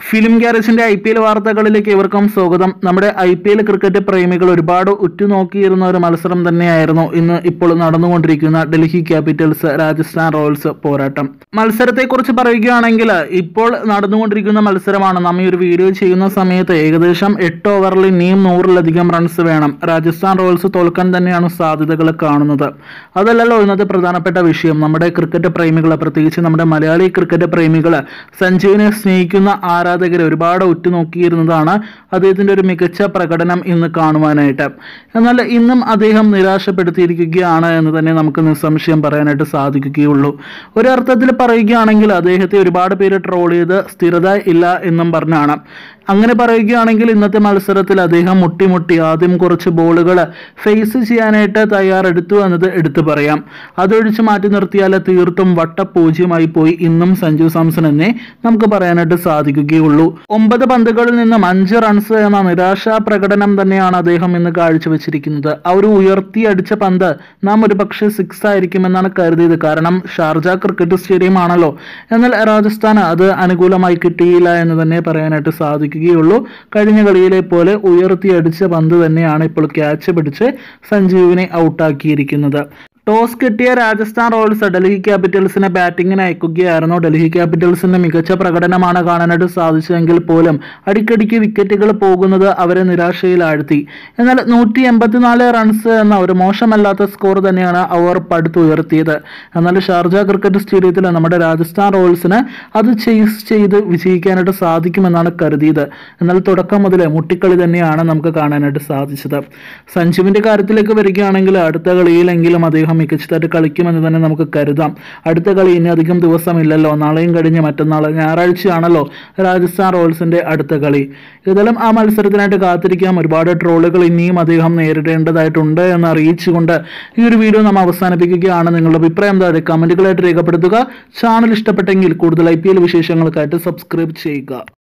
film ഗ്യാരേജിന്റെ I P L വാർത്തകളിലേക്ക് ഇവർക്കും സ്വാഗതം നമ്മുടെ ഐ പി എൽ ക്രിക്കറ്റ് പ്രേമികൾ ഒരുപാട് ഉറ്റുനോക്കിയിരുന്ന ഒരു മത്സരം തന്നെയായിരുന്നു ഇന്ന് ഇപ്പോൾ നടന്നുകൊണ്ടിരിക്കുന്ന ഡൽഹി ക്യാപിറ്റൽസ് രാജസ്ഥാൻ റോയൽസ് പോരാട്ടം മത്സരത്തെക്കുറിച്ച് പറയുകയാണെങ്കിൽ ഇപ്പോൾ നടന്നുകൊണ്ടിരിക്കുന്ന മത്സരമാണ് നമ്മ ഈ ഒരു വീഡിയോ ചെയ്യുന്ന സമയത്ത് ഏകദേശം എട്ട് ഓവറിൽ ഇനിയും നൂറിലധികം റൺസ് വേണം രാജസ്ഥാൻ റോയൽസ് തോൽക്കാൻ തന്നെയാണ് സാധ്യതകൾ കാണുന്നത് അതല്ലല്ലോ ഇന്നത്തെ പ്രധാനപ്പെട്ട വിഷയം നമ്മുടെ ക്രിക്കറ്റ് പ്രേമികൾ പ്രത്യേകിച്ച് നമ്മുടെ മലയാളി ക്രിക്കറ്റ് പ്രേമികൾ സഞ്ജുവിനെ സ്നേഹിക്കുന്ന ആരാധകരെ ഒരുപാട് ഉറ്റുനോക്കിയിരുന്നതാണ് അദ്ദേഹത്തിന്റെ ഒരു മികച്ച പ്രകടനം ഇന്ന് കാണുവാനായിട്ട് എന്നാൽ ഇന്നും അദ്ദേഹം നിരാശപ്പെടുത്തിയിരിക്കുകയാണ് എന്ന് തന്നെ നമുക്ക് നിസ്സംശയം പറയാനായിട്ട് സാധിക്കുകയുള്ളൂ ഒരർത്ഥത്തിൽ പറയുകയാണെങ്കിൽ അദ്ദേഹത്തെ ഒരുപാട് പേര് ട്രോൾ ചെയ്ത് സ്ഥിരത ഇല്ല എന്നും പറഞ്ഞാണ് അങ്ങനെ പറയുകയാണെങ്കിൽ ഇന്നത്തെ മത്സരത്തിൽ അദ്ദേഹം മുട്ടിമുട്ടി ആദ്യം കുറച്ച് ബോളുകൾ ഫേസ് ചെയ്യാനായിട്ട് തയ്യാറെടുത്തു എന്നത് എടുത്തു പറയാം അതൊഴിച്ച് മാറ്റി നിർത്തിയാൽ തീർത്തും വട്ടപൂജ്യമായി പോയി ഇന്നും സഞ്ജു സാംസൺ എന്നെ നമുക്ക് പറയാനായിട്ട് സാധിക്കുകയുള്ളൂ ഒമ്പത് പന്തുകളിൽ നിന്നും അഞ്ച് റൺസ് എന്ന നിരാശാ പ്രകടനം തന്നെയാണ് അദ്ദേഹം ഇന്ന് കാഴ്ചവെച്ചിരിക്കുന്നത് ആ ഒരു ഉയർത്തി അടിച്ച പന്ത് നാം ഒരു പക്ഷേ സിക്സ് ആയിരിക്കുമെന്നാണ് കരുതിയത് കാരണം ഷാർജ ക്രിക്കറ്റ് സ്റ്റേഡിയം ആണല്ലോ എന്നാൽ രാജസ്ഥാന് അത് അനുകൂലമായി കിട്ടിയില്ല എന്ന് തന്നെ പറയാനായിട്ട് സാധിക്കുകയുള്ളൂ കഴിഞ്ഞ കളിയിലെ പോലെ ഉയർത്തിയടിച്ച പന്ത് തന്നെയാണ് ഇപ്പോൾ ക്യാച്ച് പിടിച്ച് സഞ്ജീവിനെ ഔട്ടാക്കിയിരിക്കുന്നത് ടോസ് കിട്ടിയ രാജസ്ഥാൻ റോയൽസ് ഡൽഹി ക്യാപിറ്റൽസിനെ ബാറ്റിങ്ങിന് അയക്കുകയായിരുന്നു ഡൽഹി ക്യാപിറ്റൽസിന്റെ മികച്ച പ്രകടനമാണ് കാണാനായിട്ട് സാധിച്ചതെങ്കിൽ പോലും അടിക്കടിക്ക് വിക്കറ്റുകൾ പോകുന്നത് അവരെ നിരാശയിലാഴ്ത്തി എന്നാൽ നൂറ്റി എൺപത്തിനാല് റൺസ് എന്ന ഒരു മോശമല്ലാത്ത സ്കോർ തന്നെയാണ് അവർ പടുത്തുയർത്തിയത് എന്നാൽ ഷാർജ ക്രിക്കറ്റ് സ്റ്റേഡിയത്തിൽ നമ്മുടെ രാജസ്ഥാൻ റോയൽസിന് അത് ചേസ് ചെയ്ത് വിജയിക്കാനായിട്ട് സാധിക്കുമെന്നാണ് കരുതിയത് എന്നാൽ തുടക്കം മുതലേ മുട്ടിക്കളി തന്നെയാണ് നമുക്ക് കാണാനായിട്ട് സാധിച്ചത് സഞ്ജുവിന്റെ കാര്യത്തിലേക്ക് വരികയാണെങ്കിൽ അടുത്ത കളിയിലെങ്കിലും അദ്ദേഹം മികച്ചതായിട്ട് കളിക്കുമെന്ന് തന്നെ നമുക്ക് കരുതാം അടുത്ത കളി ഇനി അധികം ദിവസമില്ലല്ലോ നാളെയും കഴിഞ്ഞ് മറ്റന്നാൾ ഞായറാഴ്ചയാണല്ലോ രാജസ്ഥാൻ റോയൽസിന്റെ അടുത്ത കളി ഏതായാലും ആ മത്സരത്തിനായിട്ട് കാത്തിരിക്കാം ഒരുപാട് ട്രോളുകൾ ഇനിയും അദ്ദേഹം നേരിടേണ്ടതായിട്ടുണ്ട് എന്ന് അറിയിച്ചുകൊണ്ട് ഈ ഒരു വീഡിയോ നമ്മൾ അവസാനിപ്പിക്കുകയാണ് നിങ്ങളുടെ അഭിപ്രായം താഴെ കമന്റുകളായിട്ട് രേഖപ്പെടുത്തുക ചാനൽ ഇഷ്ടപ്പെട്ടെങ്കിൽ കൂടുതൽ ഐ പി എൽ വിശേഷങ്ങൾക്കായിട്ട് സബ്സ്ക്രൈബ് ചെയ്യുക